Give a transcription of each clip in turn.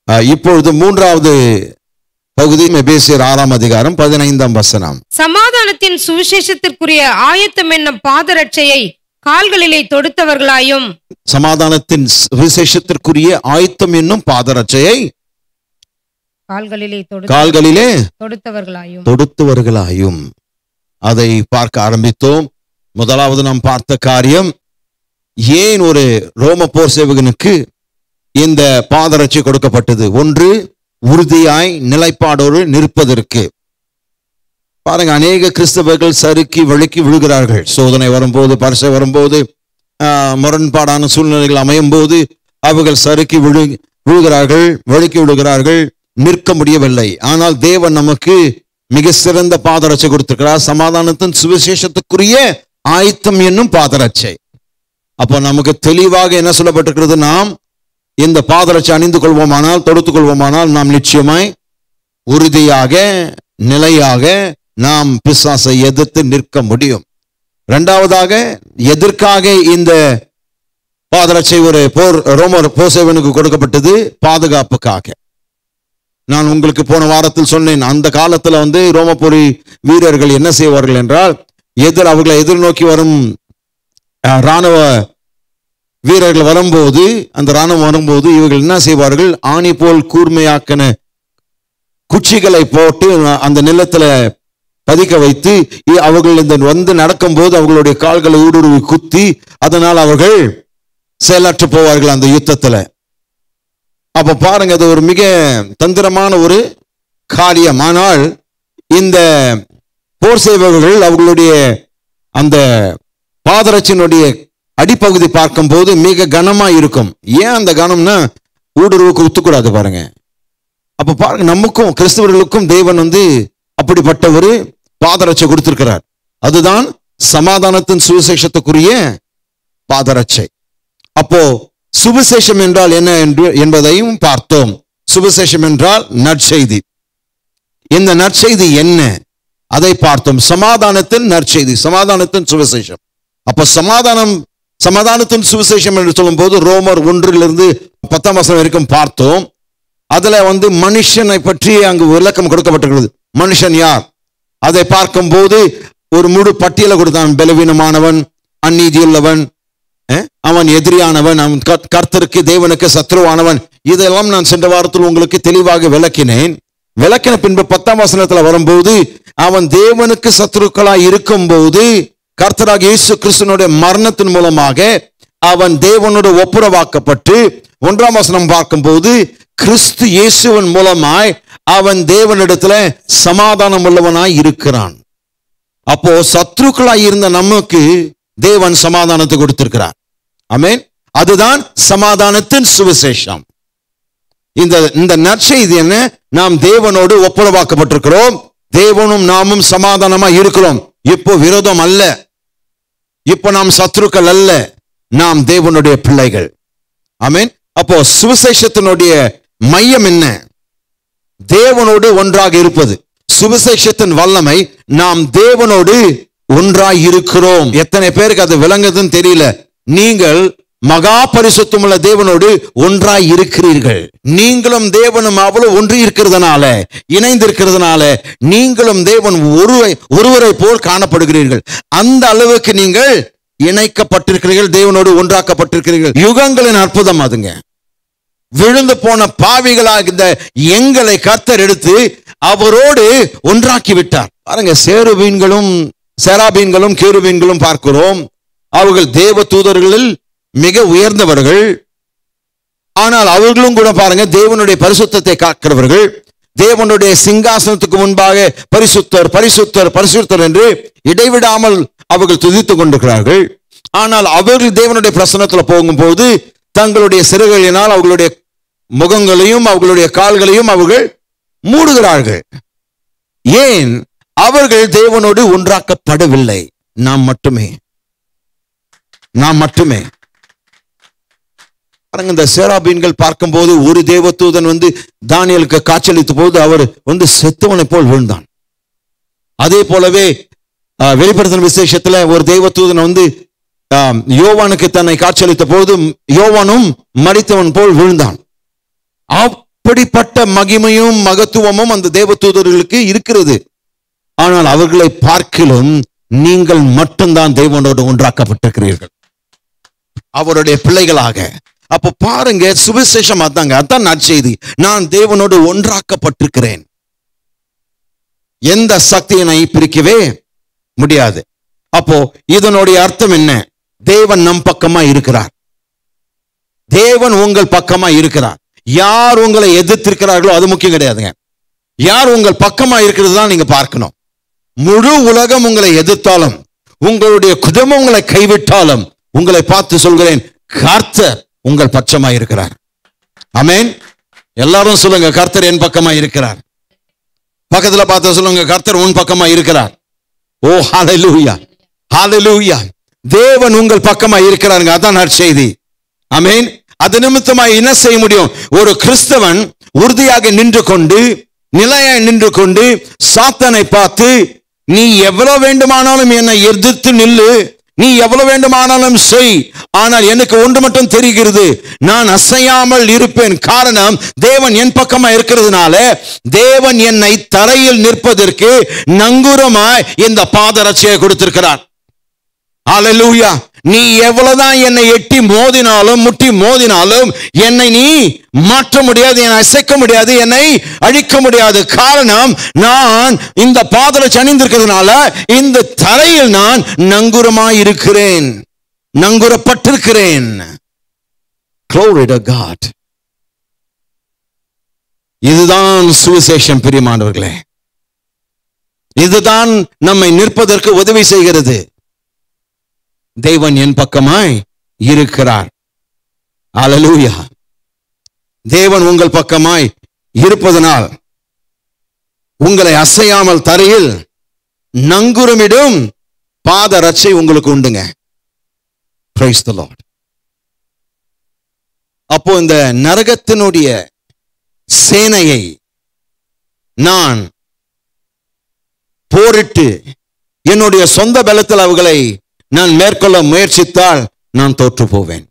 ஆ, இப்பொழுது மூன்றாவது பகுதி எபேசியர் ஆறாம் அதிகாரம் பதினைந்தாம் வசனம் சமாதானத்தின் சுவிசேஷத்திற்குரிய ஆயத்தம் என்னும் பாதரட்சையை கால்களிலே தொடுத்தவர்களாயும் சமாதானத்தின் விசேஷத்திற்குரிய ஆயத்தம் என்னும் பாதரட்சையை கால்களிலே தொடு கால்களிலே தொடுத்தவர்களாயும் தொடுத்தவர்களாயும் அதை பார்க்க ஆரம்பித்தோம் முதலாவது நாம் பார்த்த காரியம் ஏன் ஒரு ரோம போர் சேவகனுக்கு இந்த பாதரட்சை கொடுக்கப்பட்டது ஒன்று உறுதியாய் நிலைப்பாடோடு நிற்பதற்கு பாருங்க அநேக கிறிஸ்தவர்கள் சறுக்கி வழுக்கி விழுகிறார்கள் சோதனை வரும்போது பரிசை வரும்போது ஆஹ், முரண்பாடான சூழ்நிலைகள் அமையும் போது அவர்கள் சறுக்கி விழு விழுகிறார்கள் வழுக்கி விழுகிறார்கள் நிற்க முடியவில்லை ஆனால் தேவன் நமக்கு மிக சிறந்த பாதரட்சை கொடுத்திருக்கிறார் சமாதானத்தின் சுவிசேஷத்துக்குரிய ஆயத்தம் என்னும் பாதரட்சை அப்போ நமக்கு தெளிவாக என்ன சொல்லப்பட்டிருக்கிறது நாம் இந்த பாதரட்சை அணிந்து கொள்வோமானால் தொடுத்துக் கொள்வோமானால் நாம் நிச்சயமாய் உறுதியாக நிலையாக நாம் பிசாசை எதிர்த்து நிற்க முடியும் இரண்டாவதாக எதற்காக இந்த பாதரட்சை ஒரு போர் ரோமர் போசேவனுக்கு கொடுக்கப்பட்டது பாதுகாப்புக்காக நான் உங்களுக்கு போன வாரத்தில் சொன்னேன் அந்த காலத்துல வந்து ரோமபுரி வீரர்கள் என்ன செய்வார்கள் என்றால் எதிர் அவர்களை எதிர்நோக்கி வரும் அஹ், ராணுவ வீரர்கள் வரும்போது அந்த ராணுவம் வரும்போது இவர்கள் என்ன செய்வார்கள் ஆணி போல் கூர்மையாக்கின குச்சிகளை போட்டு அந்த நிலத்துல பதிக்க வைத்து இ- அவர்கள் இந்த வந்து நடக்கும்போது அவர்களுடைய கால்களை ஊடுருவி குத்தி அதனால் அவர்கள் செயலாற்று போவார்கள் அந்த யுத்தத்துல அப்ப பாருங்க அது ஒரு மிக தந்திரமான ஒரு காரியம் ஆனால் இந்த போர் செய்பவர்கள் அவர்களுடைய அந்த பாதரட்சியினுடைய அடிப்பகுதி பார்க்கும்போது மிக கனமா இருக்கும் ஏன் அந்த கனம்னா ஊடுருவுக்கு குத்தக்கூடாது பாருங்க அப்ப பாருங்க நமக்கும் கிறிஸ்தவர்களுக்கும் தேவன் வந்து அப்படிப்பட்ட ஒரு பாதரட்சை கொடுத்திருக்கிறார் அதுதான் சமாதானத்தின் சுவிசேஷத்துக்குரிய பாதரட்சை அப்போ சுவிசேஷம் என்றால் என்ன என்று என்பதையும் பார்த்தோம் சுவிசேஷம் என்றால் நற்செய்தி இந்த நற்செய்தி என்ன அதை பார்த்தோம் சமாதானத்தின் நற்செய்தி சமாதானத்தின் சுவிசேஷம் அப்ப சமாதானம் சமாதானத்தின் சுவிசேஷம் என்று சொல்லும்போது ரோமர் ஒன்றிலிருந்து பத்தாம் வசனம் வரைக்கும் பார்த்தோம் அதுல வந்து மனுஷனை பற்றி அங்கு விளக்கம் கொடுக்கப்பட்டிருக்கிறது மனுஷன் யார் அதை பார்க்கும்போது ஒரு முழு பட்டியலை கொடுத்தான் பலவீனமானவன் அந்நீதியுள்ளவன் அஹ், அவன் எதிரியானவன் அவன் கர்த்- கர்த்தருக்கு தேவனுக்கு சத்ருவானவன் இதெல்லாம் நான் சென்ற வாரத்தில் உங்களுக்கு தெளிவாக விளக்கினேன் விளக்கின பின்பு பத்தாம் வசனத்துல வரும்போது அவன் தேவனுக்கு சத்துருக்களாய் இருக்கும்போது கர்த்தராக இயேசு கிறிஸ்துனுடைய மரணத்தின் மூலமாக அவன் தேவனோடு ஒப்புரவாக்கப்பட்டு ஒன்றாம் வசனம் பார்க்கும்போது கிறிஸ்து இயேசுவின் மூலமாய் அவன் தேவனிடத்துல சமாதானம் உள்ளவனாய் இருக்கிறான் அப்போ சத்ருக்களாய் இருந்த நமக்கு தேவன் சமாதானத்தை கொடுத்திருக்கிறார் ஆமென் அதுதான் சமாதானத்தின் சுவிசேஷம் இந்த இந்த நற்செய்தி என்ன நாம் தேவனோடு ஒப்புரவாக்கப்பட்டிருக்கிறோம் தேவனும் நாமும் சமாதானமா இருக்கிறோம் இப்போ விரோதம் அல்ல இப்போ நாம் சத்ருக்கள் அல்ல நாம் தேவனுடைய பிள்ளைகள் ஆமென் அப்போ சுவிசேஷத்தினுடைய மையம் என்ன தேவனோடு ஒன்றாக இருப்பது சுவிசேஷத்தின் வல்லமை நாம் தேவனோடு ஒன்றாய் இருக்கிறோம் எத்தனை பேருக்கு அது விளங்குதுன்னு தெரியல நீங்கள் மகா பரிசுத்தமுள்ள தேவனோடு ஒன்றாய் இருக்கிறீர்கள் நீங்களும் தேவனும் அவ்வளவு ஒன்றி இருக்கிறதுனால இணைந்திருக்கிறதுனால நீங்களும் தேவன் ஒருவை ஒருவரை போல் காணப்படுகிறீர்கள் அந்த அளவுக்கு நீங்கள் இணைக்கப்பட்டிருக்கிறீர்கள் தேவனோடு ஒன்றாக்கப்பட்டிருக்கிறீர்கள் யுகங்களின் அற்புதம் அதுங்க விழுந்து போன பாவிகளாக இந்த எங்களை கர்த்தர் எடுத்து அவரோடு ஒன்றாக்கி விட்டார் பாருங்க சேருபீன்களும் செராபீன்களும் கேருபீன்களும் பார்க்கிறோம் அவர்கள் தேவ தூதர்களில் மிக உயர்ந்தவர்கள் ஆனால் அவர்களும் கூட பாருங்க தேவனுடைய பரிசுத்தத்தை காக்கிறவர்கள் தேவனுடைய சிங்காசனத்துக்கு முன்பாக பரிசுத்தர் பரிசுத்தர் பரிசுத்தர் என்று இடைவிடாமல் அவர்கள் துதித்துக் கொண்டிருக்கிறார்கள் ஆனால் அவர்கள் தேவனுடைய பிரசனத்துல போகும்போது தங்களுடைய சிறுகளினால் அவர்களுடைய முகங்களையும் அவர்களுடைய கால்களையும் அவர்கள் மூடுகிறார்கள் ஏன் அவர்கள் தேவனோடு ஒன்றாக்கப்படவில்லை நாம் மட்டுமே நாம் மட்டுமே பாருங்க இந்த சேராபீன்கள் பார்க்கும்போது ஒரு தேவதூதன் வந்து தானியலுக்கு காட்சியளித்த போது அவர் வந்து செத்தவனை போல் விழுந்தான் அதே போலவே ஆஹ், வெளிப்படுத்தின விசேஷத்துல ஒரு தேவதூதன் வந்து ஆம், யோவானுக்கு தன்னை காட்சியளித்த போது யோவானும் மரித்தவன் போல் விழுந்தான் அவ்- அப்படிப்பட்ட மகிமையும் மகத்துவமும் அந்த தேவதூதர்களுக்கு இருக்கிறது ஆனால் அவர்களை பார்க்கிலும் நீங்கள் மட்டும்தான் தேவனோடு ஒன்றாக்கப்பட்டிருக்கிறீர்கள் அவருடைய பிள்ளைகளாக அப்ப பாருங்க சுவிசேஷம் அதாங்க அதான் நற்செய்தி நான் தேவனோடு ஒன்றாக்கப்பட்டிருக்கிறேன் எந்த சக்தியினை பிரிக்கவே முடியாது அப்போ இதனுடைய அர்த்தம் என்ன தேவன் நம் பக்கமா இருக்கிறார் தேவன் உங்கள் பக்கமா இருக்கிறார் யார் உங்களை எதிர்த்திருக்கிறார்களோ அது முக்கியம் கிடையாதுங்க யார் உங்கள் பக்கமா இருக்கிறது தான் நீங்க பார்க்கணும் முழு உலகம் உங்களை எதிர்த்தாலும் உங்களுடைய குடும்பம் உங்களை கைவிட்டாலும் உங்களை பார்த்து சொல்கிறேன் கர்த்தர் உங்கள் பட்சமா இருக்கிறார் ஆமென் எல்லாரும் சொல்லுங்க கர்த்தர் என் பக்கமா இருக்கிறார் பக்கத்துல பார்த்து சொல்லுங்க கர்த்தர் உன் பக்கமா இருக்கிறார் ஓ ஹalleluya ஹalleluya தேவன் உங்கள் பக்கமா இருக்கிறாருங்க அதான் நற்செய்தி ஆமென் அது நிமித்தமா என்ன செய்ய முடியும் ஒரு கிறிஸ்தவன் உறுதியாக நின்று கொண்டு நிலையாய் நின்று கொண்டு சாத்தனை பார்த்து நீ எவ்வளவு வேண்டுமானாலும் என்னை எதிர்த்து நில்லு நீ எவ்வளவு வேண்டுமானாலும் செய் ஆனால் எனக்கு ஒன்று மட்டும் தெரிகிறது நான் அசையாமல் இருப்பேன் காரணம் தேவன் என் பக்கமா இருக்கிறதுனால தேவன் என்னை தரையில் நிற்பதற்கு நங்கூரமாய் இந்த பாதரட்சியை கொடுத்திருக்கிறார் ஹalleluya நீ எவ்வளவுதான் என்னை எட்டி மோதினாலும் முட்டி மோதினாலும் என்னை நீ மாற்ற முடியாது என்னை அசைக்க முடியாது என்னை அழிக்க முடியாது காரணம் நான் இந்த பாதலை அணிந்திருக்கிறதுனால இந்த தரையில் நான் நங்குரமாய் இருக்கிறேன் நங்குரப்பட்டிருக்கிறேன் Glory to God. இதுதான் சுவிசேஷம் பிரியமானவர்களே இதுதான் நம்மை நிற்பதற்கு உதவி செய்கிறது தேவன் என் பக்கமாய் இருக்கிறார் அல்லேலூயா தேவன் உங்கள் பக்கமாய் இருப்பதனால் உங்களை அசையாமல் தரையில் நங்குரமிடும் பாத ரட்சை உங்களுக்கு உண்டுங்க Praise the Lord. அப்போ இந்த நரகத்தினுடைய சேனையை நான் போரிட்டு என்னுடைய சொந்த பலத்தில் அவர்களை நான் மேற்கொள்ள முயற்சித்தால் நான் தோற்று போவேன்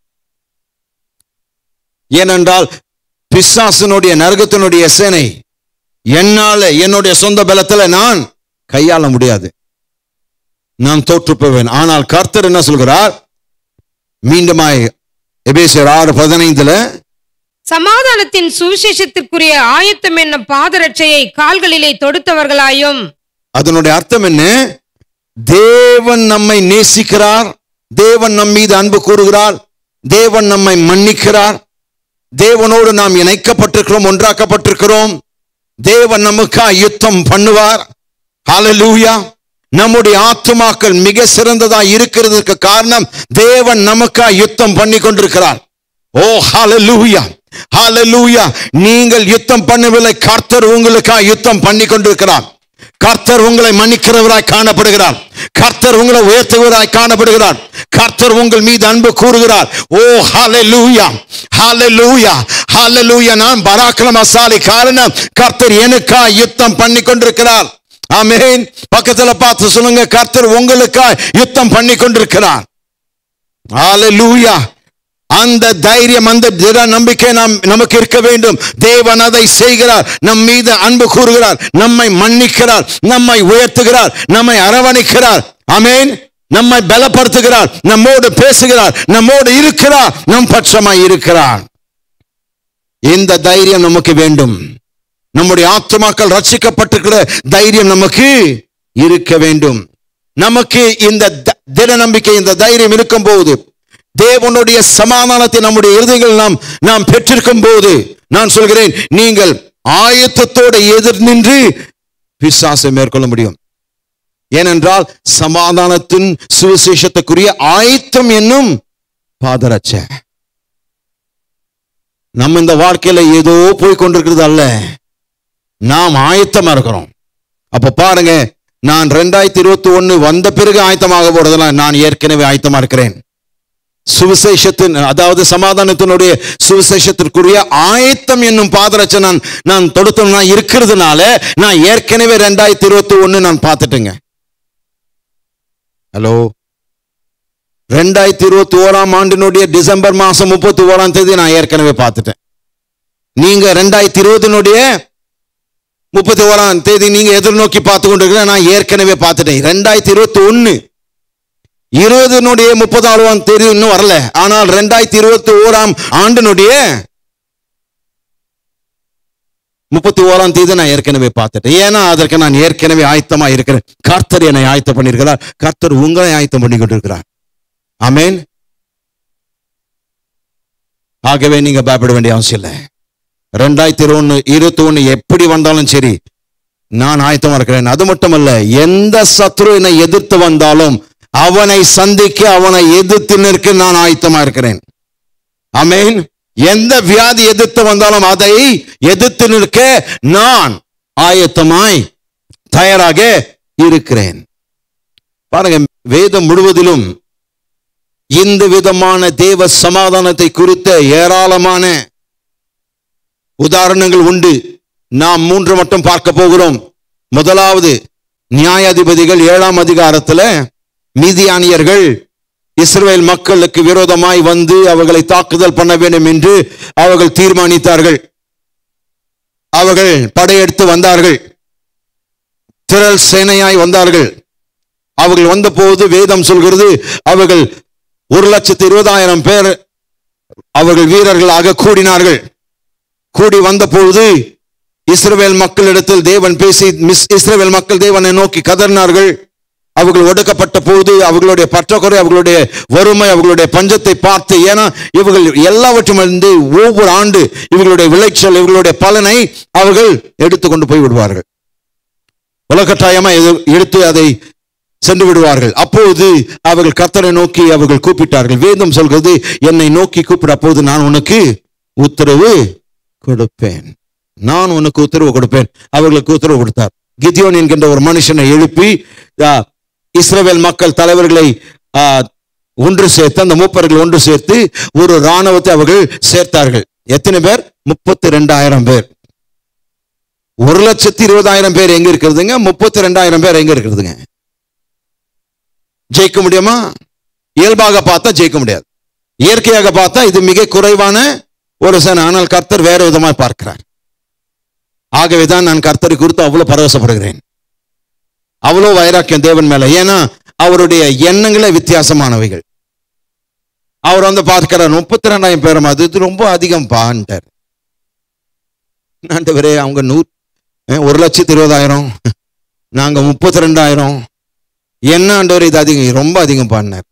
ஏனென்றால் பிசாசனுடைய நரகத்தினுடைய சேனை என்னால என்னுடைய சொந்த பலத்துல நான் கையாள முடியாது நான் தோற்று போவேன் ஆனால் கர்த்தர் என்ன சொல்கிறார் மீண்டுமாய் எபேசியர் ஆறு பதினைந்துல சமாதானத்தின் சுவிசேஷத்திற்குரிய ஆயத்தம் என்ன பாதரட்சையை கால்களிலே தொடுத்தவர்களாயும் அதனுடைய அர்த்தம் என்ன தேவன் நம்மை நேசிக்கிறார் தேவன் நம் மீது அன்பு கூறுகிறார் தேவன் நம்மை மன்னிக்கிறார் தேவனோடு நாம் இணைக்கப்பட்டிருக்கிறோம் ஒன்றாக்கப்பட்டிருக்கிறோம் தேவன் நமக்கா யுத்தம் பண்ணுவார் ஹalleluya நம்முடைய ஆத்துமாக்கள் மிக சிறந்ததா இருக்கிறதுக்கு காரணம் தேவன் நமக்கா யுத்தம் பண்ணி கொண்டிருக்கிறார் ஓ ஹalleluya ஹalleluya நீங்கள் யுத்தம் பண்ணவில்லை கர்த்தர் உங்களுக்கா யுத்தம் பண்ணி கொண்டிருக்கிறார் கர்த்தர் உங்களை மன்னிக்கிறவராய் காணப்படுகிறார் கர்த்தர் உங்களை உயர்த்துவராய் காணப்படுகிறார் கர்த்தர் உங்கள் மீது அன்பு கூறுகிறார் ஓ ஹalleluya ஹalleluya ஹalleluya நான் பராக்கிரமசாலி காரணம் கர்த்தர் எனக்கா யுத்தம் பண்ணி கொண்டிருக்கிறார் ஆமென் பக்கத்துல பார்த்து சொல்லுங்க கர்த்தர் உங்களுக்கா யுத்தம் பண்ணி கொண்டிருக்கிறார் ஹalleluya அந்த தைரியம் அந்த திட நம்பிக்கை நாம் நமக்கு இருக்க வேண்டும் தேவன் அதை செய்கிறார் நம் மீது அன்பு கூறுகிறார் நம்மை மன்னிக்கிறார் நம்மை உயர்த்துகிறார் நம்மை அரவணைக்கிறார் ஆமென் நம்மை பலப்படுத்துகிறார் நம்மோடு பேசுகிறார் நம்மோடு இருக்கிறார் நம் பட்சமாய் இருக்கிறார் இந்த தைரியம் நமக்கு வேண்டும் நம்முடைய ஆத்மாக்கள் ரட்சிக்கப்பட்டிருக்கிற தைரியம் நமக்கு இருக்க வேண்டும் நமக்கு இந்த த- திட நம்பிக்கை இந்த தைரியம் இருக்கும் போது தேவனுடைய சமாதானத்தை நம்முடைய இருதயங்கள் நாம் நாம் பெற்றிருக்கும் போது நான் சொல்கிறேன் நீங்கள் ஆயத்தத்தோடு எதிர் நின்று பிசாசை மேற்கொள்ள முடியும் ஏனென்றால் சமாதானத்தின் சுவிசேஷத்துக்குரிய ஆயத்தம் என்னும் பாதரட்சை நம்ம இந்த வாழ்க்கையில ஏதோ போய் கொண்டிருக்கிறது அல்ல நாம் ஆயத்தமா இருக்கிறோம் அப்ப பாருங்க நான் ரெண்டாயிரத்தி இருபத்தி ஒண்ணு வந்த பிறகு ஆயத்தமாக போறதெல்லாம் நான் ஏற்கனவே ஆயத்தமா இருக்கிறேன் சுவிசேஷத்தின் அதாவது சமாதானத்தினுடைய சுவிசேஷத்திற்குரிய ஆயத்தம் என்னும் பாதரட்சை நான் நான் தொடுத்தோம் நான் இருக்கிறதுனால நான் ஏற்கனவே ரெண்டாயிரத்தி இருபத்தி ஒண்ணு நான் பார்த்துட்டேங்க ஹலோ ரெண்டாயிரத்தி இருபத்தி ஓராம் ஆண்டினுடைய டிசம்பர் மாசம் முப்பத்தி ஓராம் தேதி நான் ஏற்கனவே பார்த்துட்டேன் நீங்க ரெண்டாயிரத்தி இருபதுனுடைய முப்பத்தி ஓராம் தேதி நீங்க எதிர்நோக்கி பார்த்து கொண்டிருக்கிற நான் ஏற்கனவே பார்த்துட்டேன் ரெண்டாயிரத்தி இருபத்தி ஒன்னு இருபதுனுடைய முப்பதாம் தேதி இன்னும் வரல ஆனால் ரெண்டாயிரத்தி இருபத்தி ஓராம் ஆண்டினுடைய முப்பத்தி ஓராம் தேதி நான் ஏற்கனவே பார்த்துட்டேன் ஏன்னா அதற்கு நான் ஏற்கனவே ஆயத்தமா இருக்கிறேன் கர்த்தர் என்னை ஆயத்தம் பண்ணியிருக்கிறார் கர்த்தர் உங்களை ஆயத்தம் பண்ணி கொண்டிருக்கிறார் ஆமென் ஆகவே நீங்க பயப்பட வேண்டிய அவசியம் இல்லை ரெண்டாயிரத்தி இருபது இருபத்தி ஒண்ணு எப்படி வந்தாலும் சரி நான் ஆயத்தமா இருக்கிறேன் அது மட்டுமல்ல எந்த சத்ரு என்னை எதிர்த்து வந்தாலும் அவனை சந்திக்க அவனை எதிர்த்து நிற்க நான் ஆயத்தமா இருக்கிறேன் ஆமென் எந்த வியாதி எதிர்த்து வந்தாலும் அதை எதிர்த்து நிற்க நான் ஆயத்தமாய் தயாராக இருக்கிறேன் பாருங்க வேதம் முழுவதிலும் இந்த விதமான தேவ சமாதானத்தை குறித்த ஏராளமான உதாரணங்கள் உண்டு நாம் மூன்று மட்டும் பார்க்க போகிறோம் முதலாவது நியாயாதிபதிகள் ஏழாம் அதிகாரத்துல மீதியானியர்கள் இஸ்ரவேல் மக்களுக்கு விரோதமாய் வந்து அவர்களை தாக்குதல் பண்ண வேண்டும் என்று அவர்கள் தீர்மானித்தார்கள் அவர்கள் படையெடுத்து வந்தார்கள் திரள் சேனையாய் வந்தார்கள் அவர்கள் வந்தபோது வேதம் சொல்கிறது அவர்கள் ஒரு லட்சத்து இருபதாயிரம் பேர் அவர்கள் வீரர்களாக கூடினார்கள் கூடி வந்தபொழுது இஸ்ரவேல் மக்களிடத்தில் தேவன் பேசி மிஸ் இஸ்ரவேல் மக்கள் தேவனை நோக்கி கதறினார்கள் அவர்கள் ஒடுக்கப்பட்ட போது அவர்களுடைய பற்றாக்குறை அவர்களுடைய வறுமை அவர்களுடைய பஞ்சத்தை பார்த்து ஏன்னா இவர்கள் எல்லாவற்றும் இருந்து ஒவ்வொரு ஆண்டு இவர்களுடைய விளைச்சல் இவர்களுடைய பலனை அவர்கள் எடுத்துக்கொண்டு போய் விடுவார்கள் உலகட்டாயமா எது- எடுத்து அதை சென்று விடுவார்கள் அப்போது அவர்கள் கர்த்தரை நோக்கி அவர்கள் கூப்பிட்டார்கள் வேதம் சொல்கிறது என்னை நோக்கி கூப்பிட அப்போது நான் உனக்கு உத்தரவு கொடுப்பேன் நான் உனக்கு உத்தரவு கொடுப்பேன் அவர்களுக்கு உத்தரவு கொடுத்தார் கிதியோன் என்கின்ற ஒரு மனுஷனை எழுப்பி ஆ, இஸ்ரவேல் மக்கள் தலைவர்களை ஆ, ஒன்று சேர்த்து அந்த மூப்பர்கள் ஒன்று சேர்த்து ஒரு ராணுவத்தை அவர்கள் சேர்த்தார்கள் எத்தனை பேர் முப்பத்தி ரெண்டாயிரம் பேர் ஒரு லட்சத்தி இருபதாயிரம் பேர் எங்க இருக்கிறதுங்க முப்பத்தி ரெண்டாயிரம் பேர் எங்க இருக்கிறதுங்க ஜெயிக்க முடியுமா இயல்பாக பார்த்தா ஜெயிக்க முடியாது இயற்கையாக பார்த்தா இது மிக குறைவான ஒரு சேனை ஆனால் கர்த்தர் வேற விதமாய் பார்க்கிறார் ஆகவேதான் நான் கர்த்தரை குறித்து அவ்வளவு பரவசப்படுகிறேன் அவ்வளோ வைராக்கியம் தேவன் மேல ஏன்னா அவருடைய எண்ணங்களே வித்தியாசமானவைகள் அவர் வந்து பார்க்கிறார் முப்பத்தி ரெண்டாயிரம் பேரும் அது இது ரொம்ப அதிகம் பான்ட்டார் ஆண்டவரே அவங்க நூ அஹ், ஒரு லட்சத்தி இருபதாயிரம் நாங்க முப்பத்தி ரெண்டாயிரம் என்ன ஆண்டவர் இது அதிகம் ரொம்ப அதிகம் பாடினார்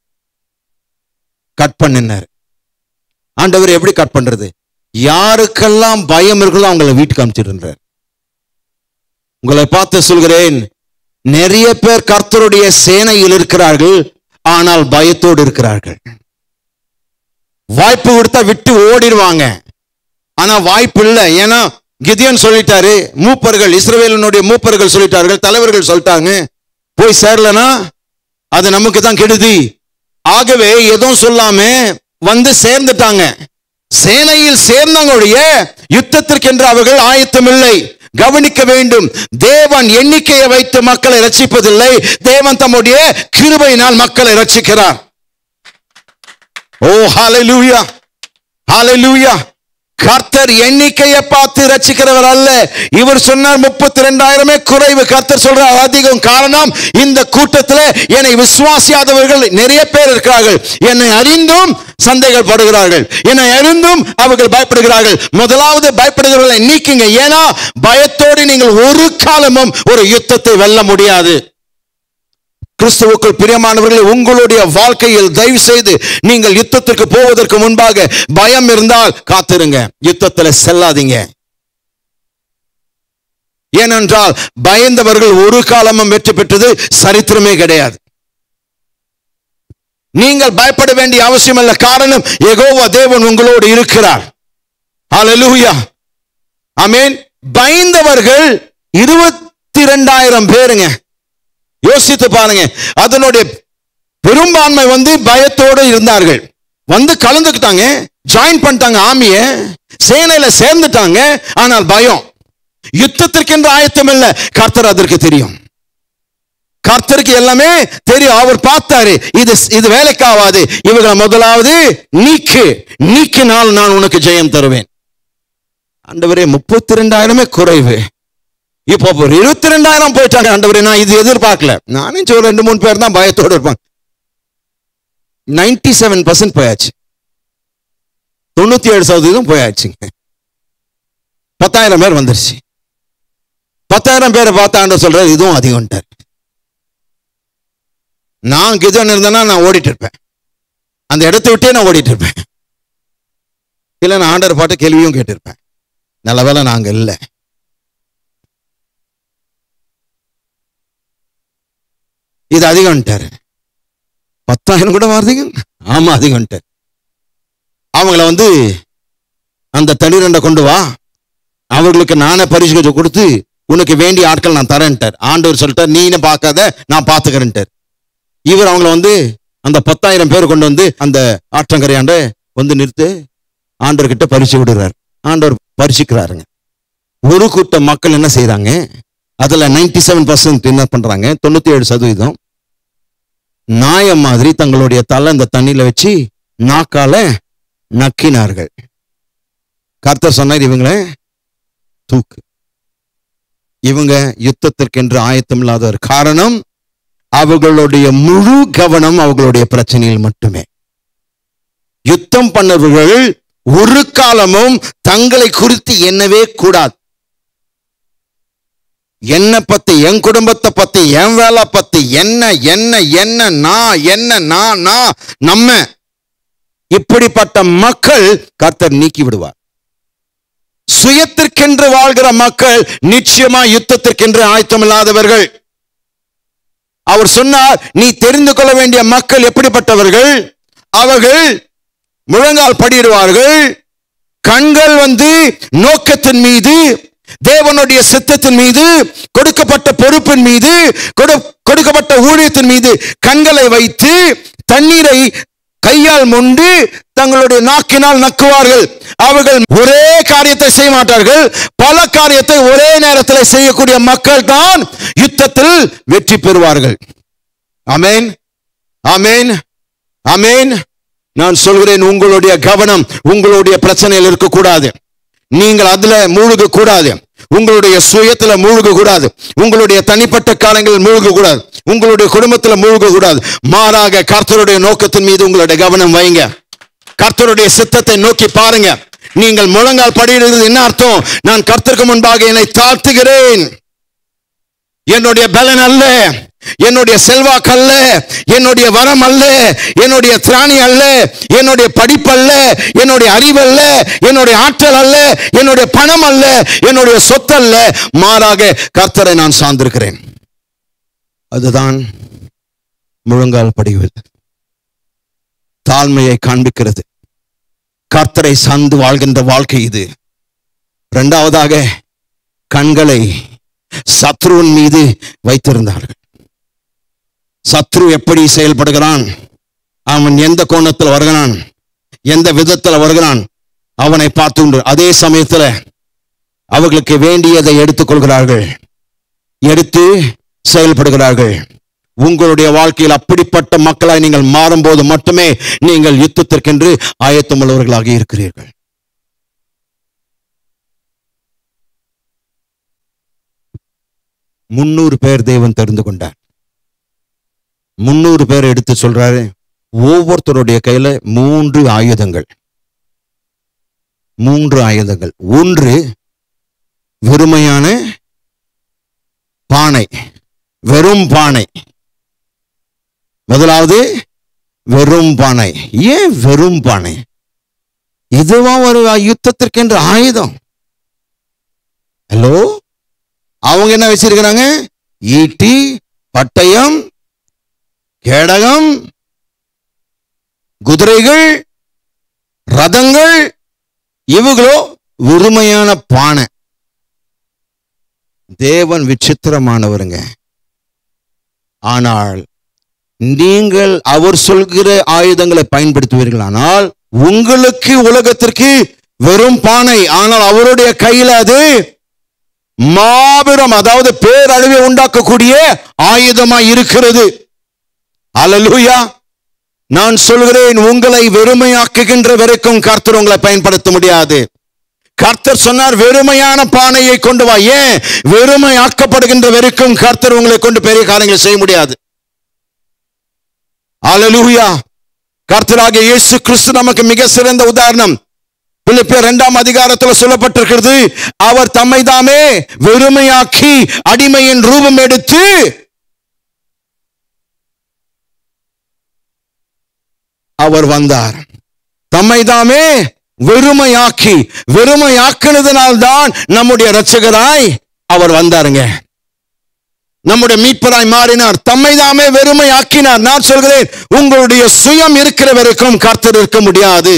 கட் பண்ணினார் ஆண்டவர் எப்படி கட் பண்றது யாருக்கெல்லாம் பயம் இருக்குதோ அவங்கள வீட்டுக்கு அனுப்பிச்சிடுறார் உங்களை பார்த்து சொல்கிறேன் நிறைய பேர் கர்த்தருடைய சேனையில் இருக்கிறார்கள் ஆனால் பயத்தோடு இருக்கிறார்கள் வாய்ப்பு கொடுத்தா விட்டு ஓடிடுவாங்க ஆனா வாய்ப்பு இல்லை ஏன்னா கிதியன் சொல்லிட்டாரு மூப்பர்கள் இஸ்ரவேலனுடைய மூப்பர்கள் சொல்லிட்டார்கள் தலைவர்கள் சொல்லிட்டாங்க போய் சேரலனா அது நமக்கு தான் கெடுதி ஆகவே எதுவும் சொல்லாம வந்து சேர்ந்துட்டாங்க சேனையில் சேர்ந்தவங்களுடைய யுத்தத்திற்கென்று அவர்கள் ஆயத்தமில்லை கவனிக்க வேண்டும் தேவன் எண்ணிக்கையை வைத்து மக்களை ரட்சிப்பதில்லை தேவன் தம்முடைய கிருபையினால் மக்களை ரட்சிக்கிறார் ஓ ஹalleluya ஹalleluya கர்த்தர் எண்ணிக்கையை பார்த்து ரட்சிக்கிறவர் அல்ல இவர் சொன்னார் முப்பத்தி ரெண்டாயிரமே குறைவு கர்த்தர் சொல்றார் அதிகம் காரணம் இந்த கூட்டத்தில் என்னை விசுவாசியாதவர்கள் நிறைய பேர் இருக்கிறார்கள் என்னை அறிந்தும் சந்தைகள் படுகிறார்கள் என்னை அறிந்தும் அவர்கள் பயப்படுகிறார்கள் முதலாவது பயப்படுகிறவர்களை நீக்குங்க ஏன்னா பயத்தோடு நீங்கள் ஒரு காலமும் ஒரு யுத்தத்தை வெல்ல முடியாது கிறிஸ்துவுக்குள் பிரியமானவர்களே உங்களுடைய வாழ்க்கையில் தயவு செய்து நீங்கள் யுத்தத்திற்கு போவதற்கு முன்பாக பயம் இருந்தால் காத்திருங்க யுத்தத்துல செல்லாதீங்க ஏனென்றால் பயந்தவர்கள் ஒரு காலமும் வெற்றி பெற்றது சரித்திரமே கிடையாது நீங்கள் பயப்பட வேண்டிய அவசியம் அல்ல காரணம் யெகோவா தேவன் உங்களோடு இருக்கிறார் ஹalleluya ஆமென் பயந்தவர்கள் இருபத்தி ரெண்டாயிரம் பேருங்க யோசித்து பாருங்க அதனுடைய பெரும்பான்மை வந்து பயத்தோடு இருந்தார்கள் வந்து கலந்துக்கிட்டாங்க ஜாயின் பண்ணிட்டாங்க ஆமிய சேனையில சேர்ந்துட்டாங்க ஆனால் பயம் யுத்தத்திற்கென்று ஆயத்தம் இல்ல கர்த்தர் அதற்கு தெரியும் கர்த்தருக்கு எல்லாமே தெரியும் அவர் பார்த்தாரு இது இது வேலைக்காவாது இவர்களை முதலாவது நீக்கு நீக்கினால் நான் உனக்கு ஜெயம் தருவேன் ஆண்டவரே முப்பத்தி ரெண்டாயிரமே குறைவு இப்போ ஒரு இருபத்தி ரெண்டாயிரம் போயிட்டாங்க ஆண்டவரே நான் இது எதிர்பார்க்கல நானும் சொல்ல ரெண்டு மூணு பேர் தான் பயத்தோடு இருப்பாங்க நைன்டி செவன் பர்சன்ட் போயாச்சு தொண்ணூத்தி ஏழு சதவீதம் போயாச்சுங்க பத்தாயிரம் பேர் வந்துருச்சு பத்தாயிரம் பேரை பார்த்து ஆண்டவர் சொல்றாரு இதுவும் அதிகம்ட்டார் நான் கிதன் இருந்தேன்னா நான் ஓடிட்டு இருப்பேன் அந்த இடத்த விட்டே நான் ஓடிட்டு இருப்பேன் இல்லை நான் ஆண்டவர் பாட்டு கேள்வியும் கேட்டிருப்பேன் நல்ல வேளை நாங்க இல்லை இது அதிகம்ட்டாரு பத்தாயிரம் கூட வருதுங்க ஆமா அதிகம்ட்டார் அவங்கள வந்து அந்த தண்ணீரண்டை கொண்டு வா அவர்களுக்கு நானே பரிசுகளை கொடுத்து உனக்கு வேண்டிய ஆட்கள் நான் தரேன்ட்டார் ஆண்டவர் சொல்லிட்டார் நீனே பார்க்காத நான் பார்த்துக்கிறேன்ட்டார் இவர் அவங்கள வந்து அந்த பத்தாயிரம் பேர் கொண்டு வந்து அந்த ஆற்றங்கரையாண்ட வந்து நிறுத்து ஆண்டவர்கிட்ட பரிசு விடுறார் ஆண்டவர் பரிசுக்கிறாருங்க ஒரு கூட்ட மக்கள் என்ன செய்றாங்க அதுல 97% செவன் பர்சன்ட் என்ன பண்றாங்க தொண்ணூத்தி ஏழு சதவீதம் நாயம் மாதிரி தங்களுடைய தலை இந்த தண்ணியில வச்சு நாக்கால நக்கினார்கள் கர்த்தர் சொன்னார் இவங்கள தூக்கு இவங்க யுத்தத்திற்கென்று ஆயத்தம் இல்லாதவர் காரணம் அவர்களுடைய முழு கவனம் அவர்களுடைய பிரச்சனையில் மட்டுமே யுத்தம் பண்ணவர்கள் ஒரு காலமும் தங்களை குறித்து எண்ணவே கூடாது என்ன பத்தி என் குடும்பத்தை பத்தி என் வேலை பத்தி என்ன என்ன என்ன நான் என்ன நான் நான் நம்ம இப்படிப்பட்ட மக்கள் கர்த்தர் நீக்கி விடுவார் சுயத்திற்கென்று வாழ்கிற மக்கள் நிச்சயமா யுத்தத்திற்கென்று ஆயத்தமில்லாதவர்கள் அவர் சொன்னார் நீ தெரிந்து கொள்ள வேண்டிய மக்கள் எப்படிப்பட்டவர்கள் அவர்கள் முழங்கால் படியிடுவார்கள் கண்கள் வந்து நோக்கத்தின் மீது தேவனுடைய சித்தத்தின் மீது கொடுக்கப்பட்ட பொறுப்பின் மீது கொடு- கொடுக்கப்பட்ட ஊழியத்தின் மீது கண்களை வைத்து தண்ணீரை கையால் மொண்டு தங்களுடைய நாக்கினால் நக்குவார்கள் அவர்கள் ஒரே காரியத்தை செய்ய மாட்டார்கள் பல காரியத்தை ஒரே நேரத்தில் செய்யக்கூடிய மக்கள் தான் யுத்தத்தில் வெற்றி பெறுவார்கள் அமேன் அமேன் அமேன் நான் சொல்கிறேன் உங்களுடைய கவனம் உங்களுடைய பிரச்சனையில் இருக்கக்கூடாது நீங்கள் அதுல மூழ்க கூடாது உங்களுடைய சுயத்துல மூழ்க கூடாது உங்களுடைய தனிப்பட்ட காலங்களில் மூழ்க கூடாது உங்களுடைய குடும்பத்துல மூழ்க கூடாது மாறாக கர்த்தருடைய நோக்கத்தின் மீது உங்களுடைய கவனம் வைங்க கர்த்தருடைய சித்தத்தை நோக்கி பாருங்க நீங்கள் முழங்கால் படியிடுகிறது என்ன அர்த்தம் நான் கர்த்தருக்கு முன்பாக என்னை தாழ்த்துகிறேன் என்னுடைய பலன் அல்ல என்னுடைய செல்வாக்கு அல்ல என்னுடைய வரம் அல்ல என்னுடைய திராணி அல்ல என்னுடைய படிப்பு அல்ல என்னுடைய அறிவு அல்ல என்னுடைய ஆற்றல் அல்ல என்னுடைய பணம் அல்ல என்னுடைய சொத்து அல்ல மாறாக கர்த்தரை நான் சார்ந்திருக்கிறேன் அதுதான் முழங்கால் படிவது தாழ்மையை காண்பிக்கிறது கர்த்தரை சார்ந்து வாழ்கின்ற வாழ்க்கை இது இரண்டாவதாக கண்களை சத்ருவின் மீது வைத்திருந்தார்கள் சத்ரு எப்படி செயல்படுகிறான் அவன் எந்த கோணத்தில் வருகிறான் எந்த விதத்தில் வருகிறான் அவனை பார்த்து கொண்டு அதே சமயத்தில் அவர்களுக்கு வேண்டியதை எடுத்துக்கொள்கிறார்கள் எடுத்து செயல்படுகிறார்கள் உங்களுடைய வாழ்க்கையில் அப்படிப்பட்ட மக்களாய் நீங்கள் மாறும்போது மட்டுமே நீங்கள் யுத்தத்திற்கென்று ஆயத்தமுள்ளவர்களாக இருக்கிறீர்கள் முன்னூறு பேர் தேவன் தெரிந்து கொண்டார் முன்னூறு பேர் எடுத்து சொல்றாரு ஒவ்வொருத்தருடைய கையில மூன்று ஆயுதங்கள் மூன்று ஆயுதங்கள் ஒன்று வெறுமையான பானை வெறும் பானை முதலாவது வெறும் பானை ஏன் வெறும் பானை இதுவா ஒரு யுத்தத்திற்கென்ற ஆயுதம் ஹலோ அவங்க என்ன வச்சிருக்கிறாங்க ஈட்டி பட்டயம் கேடகம் குதிரைகள் ரதங்கள் இவங்களோ வெறுமையான பானை தேவன் விசித்திரமானவருங்க ஆனால் நீங்கள் அவர் சொல்கிற ஆயுதங்களை பயன்படுத்துவீர்களானால் உங்களுக்கு உலகத்திற்கு வெறும் பானை ஆனால் அவருடைய கையில அது மாபெரும் அதாவது பேரழிவை உண்டாக்கக்கூடிய ஆயுதமாய் இருக்கிறது அல்லேலூயா நான் சொல்கிறேன் உங்களை வெறுமையாக்குகின்ற வரைக்கும் கர்த்தர் உங்களை பயன்படுத்த முடியாது கர்த்தர் சொன்னார் வெறுமையான பானையை கொண்டு வா ஏன் வெறுமை ஆக்கப்படுகின்ற வரைக்கும் கர்த்தர் உங்களை கொண்டு பெரிய காரியங்களை செய்ய முடியாது அல்லேலூயா கர்த்தராகிய இயேசு கிறிஸ்து நமக்கு மிக சிறந்த உதாரணம் பிலிப்பியர் இரண்டாம் அதிகாரத்தில் சொல்லப்பட்டிருக்கிறது அவர் தம்மை தாமே வெறுமையாக்கி அடிமையின் ரூபம் எடுத்து அவர் வந்தார் தம்மை தாமே வெறுமையாக்கி வெறுமையாக்கினதுனால்தான் நம்முடைய இரட்சகராய் அவர் வந்தாருங்க நம்முடைய மீட்பராய் மாறினார் தம்மை தாமே வெறுமை ஆக்கினார் நான் சொல்கிறேன் உங்களுடைய சுயம் இருக்கிற வரைக்கும் கர்த்தர் இருக்க முடியாது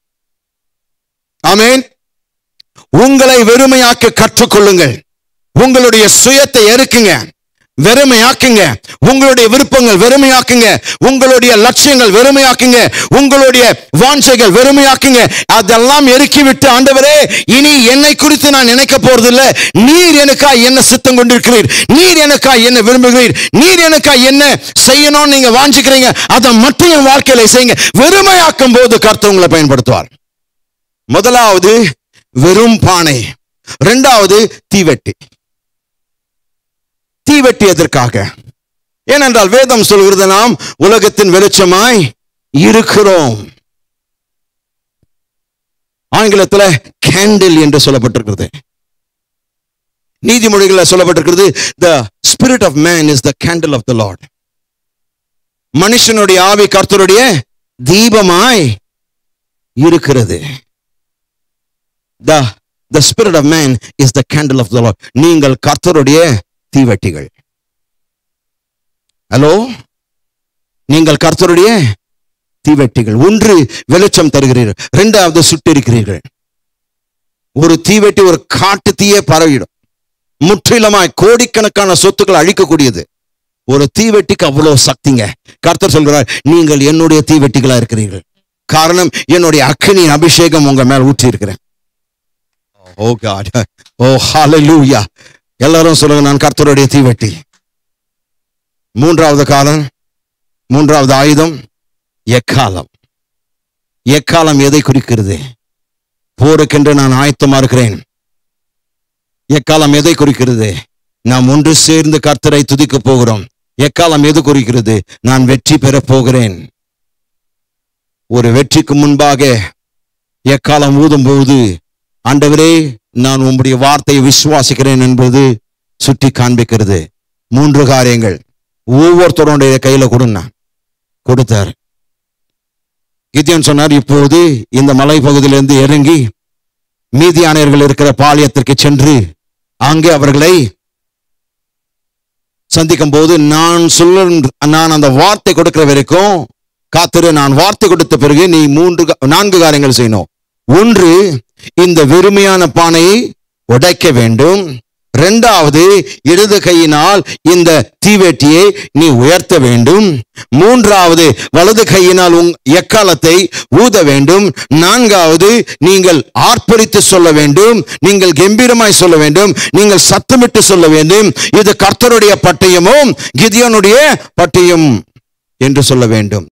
ஆமென் உங்களை வெறுமையாக்க கற்றுக்கொள்ளுங்கள் உங்களுடைய சுயத்தை எருக்குங்க வெறுமையாக்குங்க உங்களுடைய விருப்பங்கள் வெறுமையாக்குங்க உங்களுடைய லட்சியங்கள் வெறுமையாக்குங்க உங்களுடைய வாஞ்சைகள் வெறுமையாக்குங்க அதெல்லாம் எருக்கி விட்டு ஆண்டவரே இனி என்னை குறித்து நான் நினைக்க போறதில்ல நீர் எனக்காய் என்ன சித்தம் கொண்டிருக்கிறீர் நீர் எனக்காய் என்ன விரும்புகிறீர் நீர் எனக்காய் என்ன செய்யணும்னு நீங்க வாஞ்சிக்கிறீங்க அதை மட்டும் என் வாழ்க்கையில செய்யுங்க வெறுமையாக்கும் போது கர்த்தர் உங்களை பயன்படுத்துவார் முதலாவது வெறும் பானை இரண்டாவது தீவெட்டி தீவெட்டி எதற்காக ஏனென்றால் வேதம் சொல்கிறது நாம் உலகத்தின் வெளிச்சமாய் இருக்கிறோம் ஆங்கிலத்தில் கேண்டில் என்று சொல்லப்பட்டிருக்கிறது நீதிமொழிகளில் சொல்லப்பட்டிருக்கிறது the spirit of man is the candle of the Lord மனுஷனுடைய ஆவி கர்த்தருடைய தீபமாய் இருக்கிறது the the spirit of man is the candle of the Lord நீங்கள் கர்த்தருடைய தீவெட்டிகள் ஹலோ நீங்கள் கர்த்தருடைய தீவெட்டிகள் ஒன்று வெளிச்சம் தருகிறீர்கள் இரண்டாவது சுட்டிருக்கிறீர்கள் ஒரு தீவெட்டி ஒரு காட்டு தீயே பரவிடும் முற்றிலுமாய் கோடிக்கணக்கான சொத்துக்களை அழிக்கக்கூடியது ஒரு தீவெட்டிக்கு அவ்வளவு சக்திங்க கர்த்தர் சொல்கிறார் நீங்கள் என்னுடைய தீவெட்டிகளா இருக்கிறீர்கள் காரணம் என்னுடைய அக்கினி அபிஷேகம் உங்க மேல் ஊற்றி இருக்கிறேன் ஓ காட் ஓ ஹalleluya எல்லாரும் சொல்லுங்க நான் கர்த்தருடைய தீவெட்டி மூன்றாவது காலம் மூன்றாவது ஆயுதம் எக்காலம் எக்காலம் எதை குறிக்கிறது போருக்கென்று நான் ஆயத்தமா இருக்கிறேன் எக்காலம் எதை குறிக்கிறது நாம் ஒன்று சேர்ந்து கர்த்தரை துதிக்க போகிறோம் எக்காலம் எது குறிக்கிறது நான் வெற்றி பெறப் போகிறேன் ஒரு வெற்றிக்கு முன்பாக எக்காலம் ஊதும்போது ஆண்டவரே நான் உம்முடைய வார்த்தையை விசுவாசிக்கிறேன் என்பது சுட்டி காண்பிக்கிறது மூன்று காரியங்கள் ஒவ்வொருத்தருடைய கையில கொடுங்க கொடுத்தார் கிதியன் சொன்னார் இப்போது இந்த மலைப்பகுதியிலிருந்து இறங்கி மீதியானியர்கள் இருக்கிற பாளையத்திற்கு சென்று அங்கே அவர்களை சந்திக்கும் போது நான் சொல்ல நான் அந்த வார்த்தை கொடுக்கிற வரைக்கும் காத்திரு நான் வார்த்தை கொடுத்த பிறகு நீ மூன்று கா- நான்கு காரியங்கள் செய்யணும் ஒன்று இந்த வெறுமையான பானையை உடைக்க வேண்டும் இரண்டாவது இடது கையினால் இந்த தீவெட்டியை நீ உயர்த்த வேண்டும் மூன்றாவது வலது கையினால் உங் எக்காலத்தை ஊத வேண்டும் நான்காவது நீங்கள் ஆர்ப்பரித்து சொல்ல வேண்டும் நீங்கள் கம்பீரமாய் சொல்ல வேண்டும் நீங்கள் சத்தமிட்டு சொல்ல வேண்டும் இது கர்த்தருடைய பட்டயமும் கிதியோனுடைய பட்டயம் என்று சொல்ல வேண்டும்